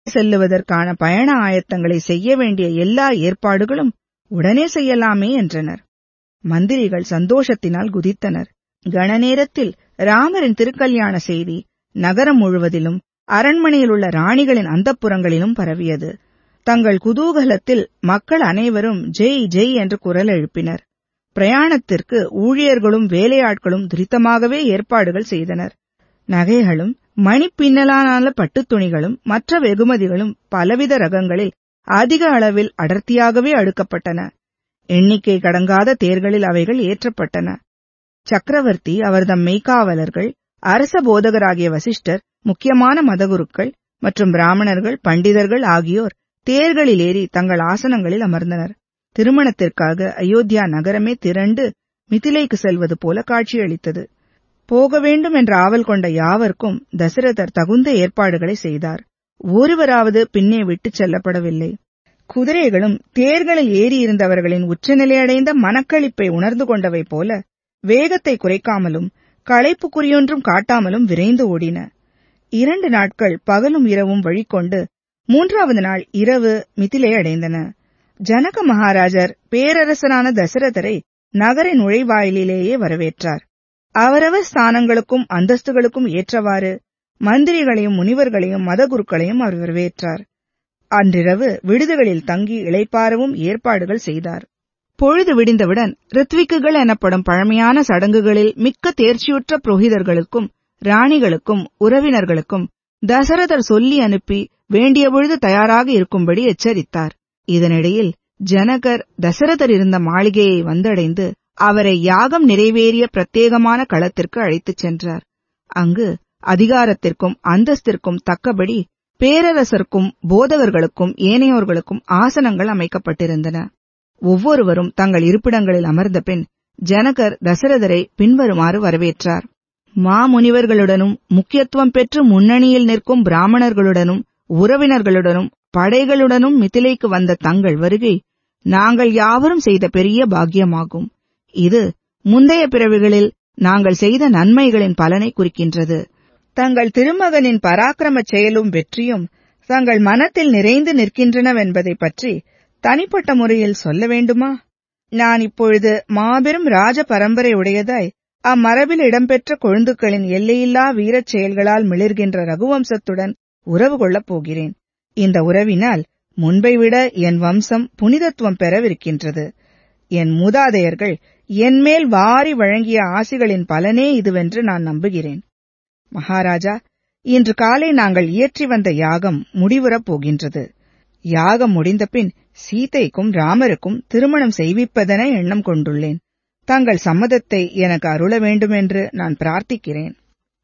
செல்லுவதற்கான பயண ஆயத்தங்களை செய்ய வேண்டிய எல்லா ஏற்பாடுகளும் உடனே செய்யலாமே என்றனர் மந்திரிகள் சந்தோஷத்தினால் குதித்தனர் கணநேரத்தில் ராமரின் திருக்கல்யாண செய்தி நகரம் முழுவதிலும் அரண்மனையில் உள்ள ராணிகளின் அந்தப்புறங்களிலும் பரவியது தங்கள் குதூகலத்தில் மக்கள் அனைவரும் ஜெய் ஜெய் என்று குரல் எழுப்பினர் பிரயாணத்திற்கு ஊழியர்களும் வேலையாட்களும் துரிதமாகவே ஏற்பாடுகள் செய்தனர் நகைகளும் மணிப்பின்னலான பட்டுத் துணிகளும் மற்ற வெகுமதிகளும் பலவித ரகங்களில் அதிக அளவில் அடர்த்தியாகவே அடுக்கப்பட்டன எண்ணிக்கை கடங்காத தேர்களில் அவைகள் ஏற்றப்பட்டன சக்கரவர்த்தி அவர்தம் மெய்க்காவலர்கள் அரச போதகராகிய வசிஷ்டர் முக்கியமான மதகுருக்கள் மற்றும் பிராமணர்கள் பண்டிதர்கள் ஆகியோர் தேர்களில் ஏறி தங்கள் ஆசனங்களில் அமர்ந்தனர் திருமணத்திற்காக அயோத்தியா நகரமே திரண்டு மிதிலைக்கு செல்வது போல காட்சியளித்தது போக வேண்டும் என்ற ஆவல் கொண்ட யாவர்க்கும் தசரதர் தகுந்த ஏற்பாடுகளை செய்தார் ஒருவராவது பின்னே விட்டுச் செல்லப்படவில்லை குதிரைகளும் தேர்களில் ஏறியிருந்தவர்களின் உச்சநிலையடைந்த மனக்களிப்பை உணர்ந்து கொண்டவை போல வேகத்தை குறைக்காமலும் களைப்பு குறியொன்றும் காட்டாமலும் விரைந்து ஓடின இரண்டு நாட்கள் பகலும் இரவும் வழிகொண்டு மூன்றாவது நாள் இரவு மிதிலை அடைந்தன ஜனக மகாராஜர் பேரரசரான தசரதரை நகர நுழைவாயிலேயே வரவேற்றார் அவரவர் ஸ்தானங்களுக்கும் அந்தஸ்துகளுக்கும் ஏற்றவாறு மந்திரிகளையும் முனிவர்களையும் மதகுருக்களையும் அவர் வரவேற்றார் அன்றிரவு விடுதிகளில் தங்கி இளைப்பாறவும் ஏற்பாடுகள் செய்தார் பொழுது விடிந்தவுடன் ரித்விக்குகள் எனப்படும் பழமையான சடங்குகளில் மிக்க தேர்ச்சியுற்ற புரோகிதர்களுக்கும் ராணிகளுக்கும் உறவினர்களுக்கும் தசரதர் சொல்லி அனுப்பி வேண்டிய பொழுது தயாராக இருக்கும்படி எச்சரித்தார் இதனிடையில் ஜனகர் தசரதர் இருந்த மாளிகையை வந்தடைந்து அவரை யாகம் நிறைவேறிய பிரத்யேகமான களத்திற்கு அழைத்துச் சென்றார் அங்கு அதிகாரத்திற்கும் அந்தஸ்திற்கும் தக்கபடி பேரரசர்க்கும் போதகர்களுக்கும் ஏனையோர்களுக்கும் ஆசனங்கள் அமைக்கப்பட்டிருந்தன ஒவ்வொருவரும் தங்கள் இருப்பிடங்களில் அமர்ந்த பின் ஜனகர் தசரதரை பின்வருமாறு வரவேற்றார் மாமுனிவர்களுடனும் முக்கியத்துவம் பெற்று முன்னணியில் நிற்கும் பிராமணர்களுடனும் உறவினர்களுடனும் படைகளுடனும் மிதிலைக்கு வந்த தங்கள் வருகை நாங்கள் யாவரும் செய்த பெரிய பாக்கியமாகும் இது முந்தைய பிறவிகளில் நாங்கள் செய்த நன்மைகளின் பலனை குறிக்கின்றது தங்கள் திருமகனின் பராக்கிரமச் செயலும் வெற்றியும் தங்கள் மனத்தில் நிறைந்து நிற்கின்றனவென்பதை பற்றி தனிப்பட்ட முறையில் சொல்ல வேண்டுமா நான் இப்பொழுது மாபெரும் ராஜ பரம்பரை உடையதாய் அம்மரபில் இடம்பெற்ற கொழுந்துக்களின் எல்லையில்லா வீரச் செயல்களால் மிளிர்கின்ற ரகுவம்சத்துடன் உறவு கொள்ளப் போகிறேன் இந்த உறவினால் முன்பை விட என் வம்சம் புனிதத்துவம் பெறவிருக்கின்றது என் மூதாதையர்கள் என்மேல் வாரி வழங்கிய ஆசிகளின் பலனே இதுவென்று நான் நம்புகிறேன் மகாராஜா இன்று காலை நாங்கள் இயற்றி வந்த யாகம் முடிவுறப் போகின்றது யாகம் முடிந்தபின் சீதைக்கும் ராமருக்கும் திருமணம் செய்விப்பதென எண்ணம் கொண்டுள்ளேன் தங்கள் சம்மதத்தை எனக்கு அருள வேண்டுமென்று நான் பிரார்த்திக்கிறேன்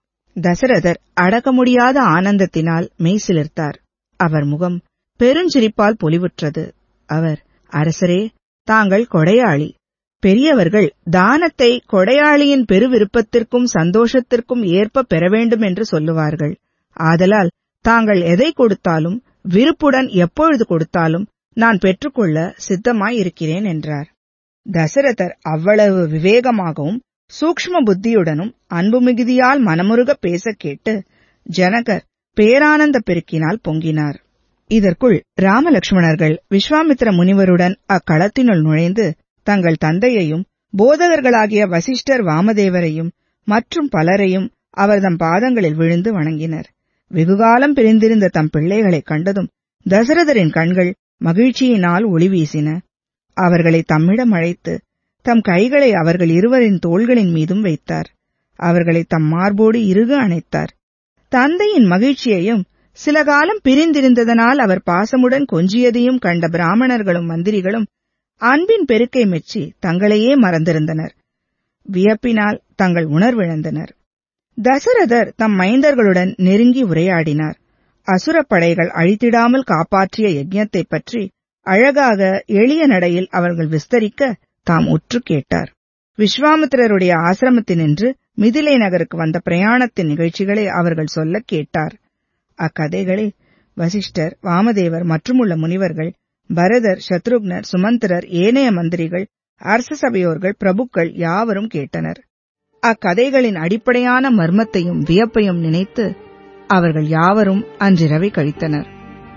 தசரதர் அடக்க முடியாத ஆனந்தத்தினால் மெய்சிலிர்த்தார் அவர் முகம் பெருஞ்சிரிப்பால் பொலிவுற்றது அவர் அரசரே தாங்கள் கொடையாளி பெரியவர்கள் தானத்தை கொடையாளியின் பெருவிருப்பத்திற்கும் சந்தோஷத்திற்கும் ஏற்ப பெற வேண்டும் என்று சொல்லுவார்கள் ஆதலால் தாங்கள் எதை கொடுத்தாலும் விருப்புடன் எப்பொழுது கொடுத்தாலும் நான் பெற்றுக்கொள்ள சித்தமாயிருக்கிறேன் என்றார் தசரதர் அவ்வளவு விவேகமாகவும் சூக்ஷ்ம புத்தியுடனும் அன்பு மிகுதியால் மனமுருக பேசக் கேட்டு ஜனகர் பேரானந்த பெருக்கினால் பொங்கினார் இதற்குள் ராமலட்சுமணர்கள் விஸ்வாமித்திர முனிவருடன் அக்களத்தினுள் நுழைந்து தங்கள் தந்தையையும் போதகர்களாகிய வசிஷ்டர் வாமதேவரையும் மற்றும் பலரையும் அவர்தம் பாதங்களில் விழுந்து வணங்கினர் வெகுகாலம் பிரிந்திருந்த தம் பிள்ளைகளைக் கண்டதும் தசரதரின் கண்கள் மகிழ்ச்சியினால் ஒளி வீசின அவர்களை தம்மிடம் அழைத்து தம் கைகளை அவர்கள் இருவரின் தோள்களின் மீதும் வைத்தார் அவர்களை தம் மார்போடு இறுக அணைத்தார் தந்தையின் மகிழ்ச்சியையும் சில காலம் பிரிந்திருந்ததனால் அவர் பாசமுடன் கொஞ்சியதையும் கண்ட பிராமணர்களும் மந்திரிகளும் அன்பின் பெருக்கை மெச்சி தங்களையே மறந்திருந்தனர் வியப்பினால் தங்கள் உணர்விழந்தனர் தசரதர் தம் மைந்தர்களுடன் நெருங்கி உரையாடினார் அசுரப் படைகள் அழித்திடாமல் காப்பாற்றிய யஜ்ஞத்தைப் பற்றி அழகாக எளிய நடையில் அவர்கள் விஸ்தரிக்க தாம் உற்று கேட்டார் விஸ்வாமித்திரருடைய ஆசிரமத்தினின்று மிதிலை நகருக்கு வந்த பிரயாணத்தின் நிகழ்ச்சிகளை அவர்கள் சொல்லக் கேட்டார் அக்கதைகளை வசிஷ்டர் வாமதேவர் மற்றுமுள்ள முனிவர்கள் பரதர் சத்ருக்னர் சுமந்திரர் ஏனைய மந்திரிகள் அரச சபையோர்கள் பிரபுக்கள் யாவரும் கேட்டனர் அக்கதைகளின் அடிப்படையான மர்மத்தையும் வியப்பையும் நினைத்து அவர்கள் யாவரும் அன்றிரவை கழித்தனர்